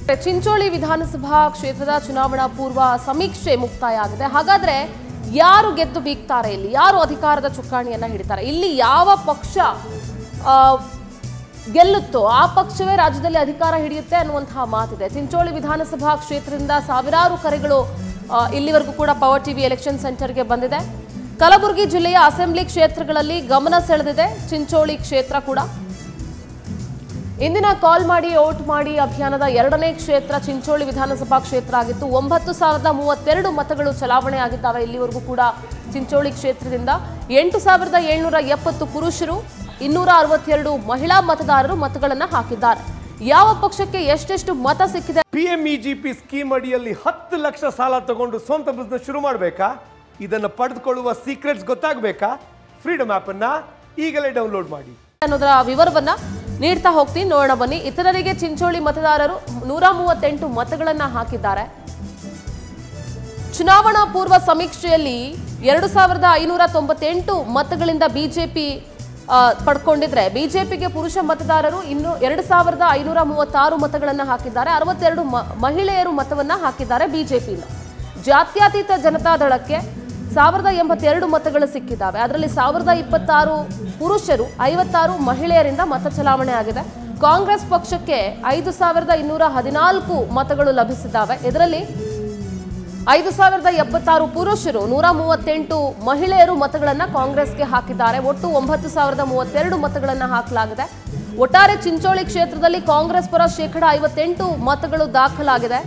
ಚಿಂಚೋಳಿ ವಿಧಾನಸಭಾ ಕ್ಷೇತ್ರದ ಚುನಾವಣಾ ಪೂರ್ವ ಸಮೀಕ್ಷೆ ಮುಕ್ತಾಯ ಆಗಿದೆ ಹಾಗಾದ್ರೆ ಯಾರು ಗೆದ್ದು ಬೀಗ್ತಾರೆ ಇಲ್ಲಿ ಯಾರು ಅಧಿಕಾರದ ಚುಕ್ಕಾಣಿಯನ್ನ ಹಿಡಿತಾರೆ ಇಲ್ಲಿ ಯಾವ ಪಕ್ಷ ಆ, ಗೆಲ್ಲುತ್ತೋ ಆ ಪಕ್ಷವೇ ರಾಜ್ಯದಲ್ಲಿ ಅಧಿಕಾರ ಹಿಡಿಯುತ್ತೆ ಅನ್ನುವಂತಹ ಮಾತಿದೆ ಚಿಂಚೋಳಿ ವಿಧಾನಸಭಾ ಕ್ಷೇತ್ರದಿಂದ ಸಾವಿರಾರು ಕರೆಗಳು ಆ, ಇಲ್ಲಿವರೆಗೂ ಕೂಡ ಪವರ್ ಟಿವಿ ಎಲೆಕ್ಷನ್ ಸೆಂಟರ್ಗೆ ಬಂದಿದೆ ಕಲಬುರಗಿ ಜಿಲ್ಲೆಯ ಅಸೆಂಬ್ಲಿ ಕ್ಷೇತ್ರಗಳಲ್ಲಿ ಗಮನ ಸೆಳೆದಿದೆ ಚಿಂಚೋಳಿ ಕ್ಷೇತ್ರ ಕೂಡ ಇಂದಿನ ಕಾಲ್ ಮಾಡಿ ಓಟ್ ಮಾಡಿ ಅಭಿಯಾನದ ಎರಡನೇ ಕ್ಷೇತ್ರ ಚಿಂಚೋಳಿ ವಿಧಾನಸಭಾ ಕ್ಷೇತ್ರ ಆಗಿತ್ತು ಒಂಬತ್ತು ಸಾವಿರದ ಮೂವತ್ತೆರಡು ಮತಗಳು ಚಲಾವಣೆ ಆಗಿದ್ದಾವೆ ಇಲ್ಲಿವರೆಗೂ ಕೂಡ ಚಿಂಚೋಳಿ ಕ್ಷೇತ್ರದಿಂದ ಎಂಟು ಸಾವಿರದ ಏಳ್ನೂರ ಎಪ್ಪತ್ತು ಪುರುಷರು ಇನ್ನೂರ ಅರವತ್ತೆರಡು ಮಹಿಳಾ ಮತದಾರರು ಮತಗಳನ್ನು ಹಾಕಿದ್ದಾರೆ ಯಾವ ಪಕ್ಷಕ್ಕೆ ಎಷ್ಟೆಷ್ಟು ಮತ ಸಿಕ್ಕಿದೆ ಪಿಎಂಇಜಿಪಿ ಸ್ಕೀಮ್ ಅಡಿಯಲ್ಲಿ ಹತ್ತು ಲಕ್ಷ ಸಾಲ ತಗೊಂಡು ಸ್ವಂತ ಬಿಸ್ನೆಸ್ ಶುರು ಮಾಡಬೇಕಾ ಇದನ್ನು ಪಡೆದುಕೊಳ್ಳುವ ಸೀಕ್ರೆಟ್ಸ್ ಗೊತ್ತಾಗಬೇಕಾ ಫ್ರೀಡಮ್ ಆ್ಯಪನ್ನು ಈಗಲೇ ಡೌನ್ಲೋಡ್ ಮಾಡಿ ಅನ್ನೋದರ ವಿವರವನ್ನ ನೀಡ್ತಾ ಹೋಗ್ತೀನಿ ನೋಡೋಣ ಬನ್ನಿ ಇತರರಿಗೆ ಚಿಂಚೋಳಿ ಮತದಾರರು ನೂರ ಮೂವತ್ತೆಂಟು ಮತಗಳನ್ನ ಹಾಕಿದ್ದಾರೆ ಚುನಾವಣಾ ಪೂರ್ವ ಸಮೀಕ್ಷೆಯಲ್ಲಿ ಎರಡು ಸಾವಿರದ ಐನೂರ ತೊಂಬತ್ತೆಂಟು ಮತಗಳಿಂದ ಬಿಜೆಪಿ ಪಡ್ಕೊಂಡಿದ್ರೆ ಬಿಜೆಪಿಗೆ ಪುರುಷ ಮತದಾರರು ಇನ್ನು ಎರಡು ಸಾವಿರದ ಐನೂರ ಮೂವತ್ತಾರು ಮತಗಳನ್ನ ಹಾಕಿದ್ದಾರೆ ಅರವತ್ತೆರಡು ಮ- ಮಹಿಳೆಯರು ಮತವನ್ನ ಹಾಕಿದ್ದಾರೆ ಬಿಜೆಪಿಯಿಂದ ಜಾತ್ಯತೀತ ಜನತಾದಳಕ್ಕೆ ಸಾವಿರದ ಎಂಬತ್ತೆರಡು ಮತಗಳು ಸಿಕ್ಕಿದ್ದಾವೆ ಅದರಲ್ಲಿ ಸಾವಿರದ ಇಪ್ಪತ್ತಾರು ಪುರುಷರು ಐವತ್ತಾರು ಮಹಿಳೆಯರಿಂದ ಮತ ಚಲಾವಣೆ ಆಗಿದೆ ಕಾಂಗ್ರೆಸ್ ಪಕ್ಷಕ್ಕೆ ಐದು ಸಾವಿರದ ಇನ್ನೂರ ಹದಿನಾಲ್ಕು ಮತಗಳು ಲಭಿಸಿದ್ದಾವೆ ಇದರಲ್ಲಿ ಐದು ಸಾವಿರದ ಎಪ್ಪತ್ತಾರು ಪುರುಷರು ನೂರ ಮೂವತ್ತೆಂಟು ಮಹಿಳೆಯರು ಮತಗಳನ್ನ ಕಾಂಗ್ರೆಸ್ಗೆ ಹಾಕಿದ್ದಾರೆ ಒಟ್ಟು ಒಂಬತ್ತು ಸಾವಿರದ ಮೂವತ್ತೆರಡು ಮತಗಳನ್ನ ಹಾಕಲಾಗಿದೆ ಒಟ್ಟಾರೆ ಚಿಂಚೋಳಿ ಕ್ಷೇತ್ರದಲ್ಲಿ ಕಾಂಗ್ರೆಸ್ ಪರ ಶೇಕಡ ಐವತ್ತೆಂಟು ಮತಗಳು ದಾಖಲಾಗಿದೆ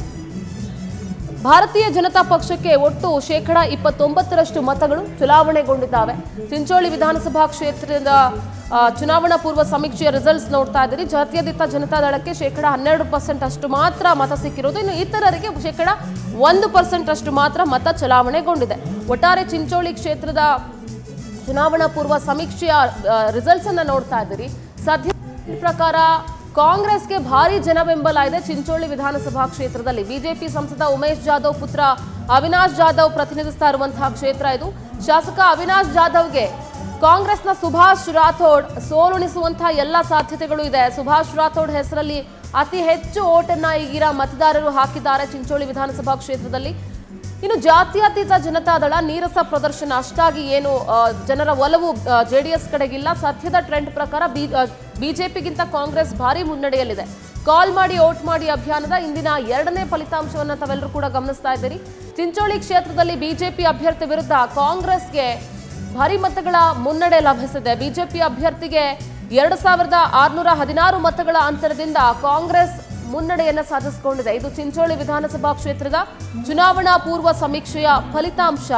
ಭಾರತೀಯ ಜನತಾ ಪಕ್ಷಕ್ಕೆ ಒಟ್ಟು ಶೇಕಡ ಇಪ್ಪತ್ತೊಂಬತ್ತರಷ್ಟು ಮತಗಳು ಚುನಾವಣೆಗೊಂಡಿದ್ದಾವೆ ಚಿಂಚೋಳಿ ವಿಧಾನಸಭಾ ಕ್ಷೇತ್ರದ ಆ, ಚುನಾವಣಾ ಪೂರ್ವ ಸಮೀಕ್ಷೆಯ ರಿಸಲ್ಟ್ಸ್ ನೋಡ್ತಾ ಇದ್ದೀರಿ ಜಾತ್ಯತೀತ ಜನತಾದಳಕ್ಕೆ ಶೇಕಡ ಹನ್ನೆರಡು ಪರ್ಸೆಂಟ್ ಅಷ್ಟು ಮಾತ್ರ ಮತ ಸಿಕ್ಕಿರೋದು ಇನ್ನು ಇತರರಿಗೆ ಶೇಕಡ ಒಂದು ಪರ್ಸೆಂಟ್ ಅಷ್ಟು ಮಾತ್ರ ಮತ ಚಲಾವಣೆಗೊಂಡಿದೆ ಒಟ್ಟಾರೆ ಚಿಂಚೋಳಿ ಕ್ಷೇತ್ರದ ಚುನಾವಣಾ ಪೂರ್ವ ಸಮೀಕ್ಷೆಯ ರಿಸಲ್ಟ್ಸ್ ಅನ್ನ ನೋಡ್ತಾ ಇದ್ದೀರಿ ಸದ್ಯ ಪ್ರಕಾರ ಕಾಂಗ್ರೆಸ್ಗೆ ಭಾರಿ ಜನ ಬೆಂಬಲ ಇದೆ ಚಿಂಚೋಳಿ ವಿಧಾನಸಭಾ ಕ್ಷೇತ್ರದಲ್ಲಿ ಬಿಜೆಪಿ ಸಂಸದ ಉಮೇಶ್ ಜಾಧವ್ ಪುತ್ರ ಅವಿನಾಶ್ ಜಾಧವ್ ಪ್ರತಿನಿಧಿಸ್ತಾ ಇರುವಂತಹ ಕ್ಷೇತ್ರ ಇದು ಶಾಸಕ ಅವಿನಾಶ್ ಜಾಧವ್ಗೆ ಕಾಂಗ್ರೆಸ್ನ ಸುಭಾಷ್ ರಾಥೋಡ್ ಸೋಲುಣಿಸುವಂತಹ ಎಲ್ಲ ಸಾಧ್ಯತೆಗಳು ಇದೆ ಸುಭಾಷ್ ರಾಥೋಡ್ ಹೆಸರಲ್ಲಿ ಅತಿ ಹೆಚ್ಚು ಓಟನ್ನ ಈಗಿರ ಮತದಾರರು ಹಾಕಿದ್ದಾರೆ ಚಿಂಚೋಳಿ ವಿಧಾನಸಭಾ ಕ್ಷೇತ್ರದಲ್ಲಿ ಇನ್ನು ಜಾತ್ಯತೀತ ಜನತಾದಳ ನೀರಸ ಪ್ರದರ್ಶನ ಅಷ್ಟಾಗಿ ಏನು ಆ, ಜನರ ಒಲವು ಜೆಡಿಎಸ್ ಕಡೆಗಿಲ್ಲ ಸದ್ಯದ ಟ್ರೆಂಡ್ ಪ್ರಕಾರ ಬಿಜೆಪಿಗಿಂತ ಕಾಂಗ್ರೆಸ್ ಭಾರಿ ಮುನ್ನಡೆಯಲ್ಲಿದೆ ಕಾಲ್ ಮಾಡಿ ಓಟ್ ಮಾಡಿ ಅಭಿಯಾನದ ಇಂದಿನ ಎರಡನೇ ಫಲಿತಾಂಶವನ್ನು ತಾವೆಲ್ಲರೂ ಕೂಡ ಗಮನಿಸ್ತಾ ಇದ್ದೀರಿ ಚಿಂಚೋಳಿ ಕ್ಷೇತ್ರದಲ್ಲಿ ಬಿಜೆಪಿ ಅಭ್ಯರ್ಥಿ ವಿರುದ್ಧ ಕಾಂಗ್ರೆಸ್ಗೆ ಭಾರಿ ಮತಗಳ ಮುನ್ನಡೆ ಲಭಿಸಿದೆ ಬಿಜೆಪಿ ಅಭ್ಯರ್ಥಿಗೆ ಎರಡು ಸಾವಿರದ ಆರುನೂರ ಹದಿನಾರು ಮತಗಳ ಅಂತರದಿಂದ ಕಾಂಗ್ರೆಸ್ ಮುನ್ನಡೆಯನ್ನ ಸಾಧಿಸಿಕೊಂಡಿದೆ ಇದು ಚಿಂಚೋಳಿ ವಿಧಾನಸಭಾ ಕ್ಷೇತ್ರದ ಚುನಾವಣಾ ಪೂರ್ವ ಸಮೀಕ್ಷೆಯ ಫಲಿತಾಂಶ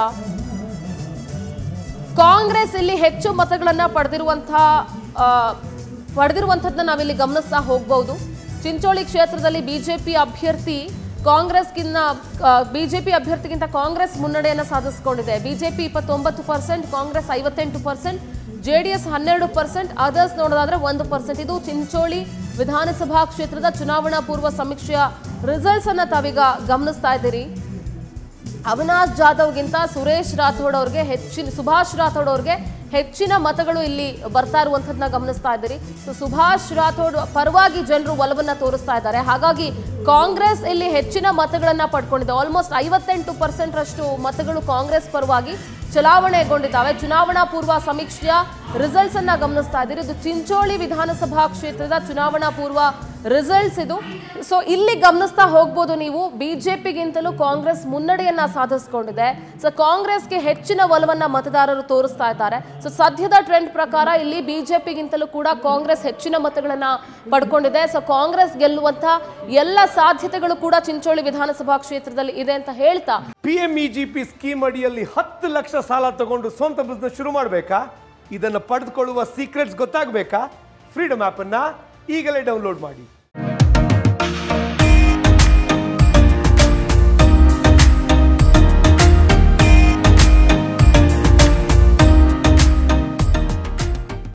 ಕಾಂಗ್ರೆಸ್ ಇಲ್ಲಿ ಹೆಚ್ಚು ಮತಗಳನ್ನ ಪಡೆದಿರುವಂತಹ ಆ, ಪಡೆದಿರುವಂಥದ್ದನ್ನ ನಾವಿಲ್ಲಿ ಗಮನಿಸ್ತಾ ಹೋಗಬಹುದು ಚಿಂಚೋಳಿ ಕ್ಷೇತ್ರದಲ್ಲಿ ಬಿಜೆಪಿ ಅಭ್ಯರ್ಥಿ ಕಾಂಗ್ರೆಸ್ಗಿನ್ನ ಬಿಜೆಪಿ ಅಭ್ಯರ್ಥಿಗಿಂತ ಕಾಂಗ್ರೆಸ್ ಮುನ್ನಡೆಯನ್ನ ಸಾಧಿಸಿಕೊಂಡಿದೆ ಬಿಜೆಪಿ ಇಪ್ಪತ್ತೊಂಬತ್ತು ಪರ್ಸೆಂಟ್ ಕಾಂಗ್ರೆಸ್ ಐವತ್ತೆಂಟು ಪರ್ಸೆಂಟ್ ಜೆಡಿಎಸ್ ಹನ್ನೆರಡು ಪರ್ಸೆಂಟ್ ಅದರ್ಸ್ ನೋಡೋದಾದ್ರೆ ಒಂದು ಪರ್ಸೆಂಟ್ ಇದು ಚಿಂಚೋಳಿ ವಿಧಾನಸಭಾ ಕ್ಷೇತ್ರದ ಚುನಾವಣಾ ಪೂರ್ವ ಸಮೀಕ್ಷೆಯ ರಿಸಲ್ಟ್ಸ್ ಅನ್ನ ತಾವೀಗ ಗಮನಿಸ್ತಾ ಇದ್ದೀರಿ ಅವಿನಾಶ್ ಜಾಧವ್ಗಿಂತ ಸುರೇಶ್ ರಾಥೋಡ್ ಅವ್ರಿಗೆ ಹೆಚ್ಚಿನ ಸುಭಾಷ್ ರಾಥೋಡ್ ಅವ್ರಿಗೆ ಹೆಚ್ಚಿನ ಮತಗಳು ಇಲ್ಲಿ ಬರ್ತಾ ಇರುವಂಥದ್ದನ್ನ ಗಮನಿಸ್ತಾ ಇದ್ದೀರಿ ಸೊ ಸುಭಾಷ್ ರಾಥೋಡ್ ಪರವಾಗಿ ಜನರು ಒಲವನ್ನ ತೋರಿಸ್ತಾ ಇದ್ದಾರೆ ಹಾಗಾಗಿ ಕಾಂಗ್ರೆಸ್ ಇಲ್ಲಿ ಹೆಚ್ಚಿನ ಮತಗಳನ್ನ ಪಡ್ಕೊಂಡಿದೆ ಆಲ್ಮೋಸ್ಟ್ ಐವತ್ತೆಂಟು ಪರ್ಸೆಂಟ್ ರಷ್ಟು ಮತಗಳು ಕಾಂಗ್ರೆಸ್ ಪರವಾಗಿ ಚಲಾವಣೆಗೊಂಡಿದ್ದಾವೆ ಚುನಾವಣಾ ಪೂರ್ವ ಸಮೀಕ್ಷೆಯ ರಿಸಲ್ಟ್ಸ್ ಅನ್ನ ಗಮನಿಸ್ತಾ ಇದ್ದೀರಿ ಇದು ಚಿಂಚೋಳಿ ವಿಧಾನಸಭಾ ಕ್ಷೇತ್ರದ ಚುನಾವಣಾ ಪೂರ್ವ ರಿಸಲ್ಟ್ಸ್ ಇದು ಸೊ ಇಲ್ಲಿ ಗಮನಿಸ್ತಾ ಹೋಗ್ಬೋದು ನೀವು ಬಿಜೆಪಿಗಿಂತಲೂ ಕಾಂಗ್ರೆಸ್ ಮುನ್ನಡೆಯನ್ನ ಸಾಧಿಸಿಕೊಂಡಿದೆ ಸೊ ಕಾಂಗ್ರೆಸ್ಗೆ ಹೆಚ್ಚಿನ ಒಲವನ್ನ ಮತದಾರರು ತೋರಿಸ್ತಾ ಇದ್ದಾರೆ ಸೊ ಸದ್ಯದ ಟ್ರೆಂಡ್ ಪ್ರಕಾರ ಇಲ್ಲಿ ಬಿಜೆಪಿಗಿಂತಲೂ ಕೂಡ ಕಾಂಗ್ರೆಸ್ ಹೆಚ್ಚಿನ ಮತಗಳನ್ನ ಪಡ್ಕೊಂಡಿದೆ ಸೊ ಕಾಂಗ್ರೆಸ್ ಗೆಲ್ಲುವಂತ ಎಲ್ಲ ಸಾಧ್ಯತೆಗಳು ಕೂಡ ಚಿಂಚೋಳಿ ವಿಧಾನಸಭಾ ಕ್ಷೇತ್ರದಲ್ಲಿ ಇದೆ ಅಂತ ಹೇಳ್ತಾ ಪಿಎಂಇಜಿಪಿ ಸ್ಕೀಮ್ ಅಡಿಯಲ್ಲಿ ಹತ್ತು ಲಕ್ಷ ಸಾಲ ತಗೊಂಡು ಸ್ವಂತ ಬಿಸ್ನೆಸ್ ಶುರು ಮಾಡಬೇಕಾ ಇದನ್ನು ಪಡೆದುಕೊಳ್ಳುವ ಸೀಕ್ರೆಟ್ಸ್ ಗೊತ್ತಾಗಬೇಕಾ ಫ್ರೀಡಮ್ ಆ್ಯಪನ್ನು ಈಗಲೇ ಡೌನ್ಲೋಡ್ ಮಾಡಿ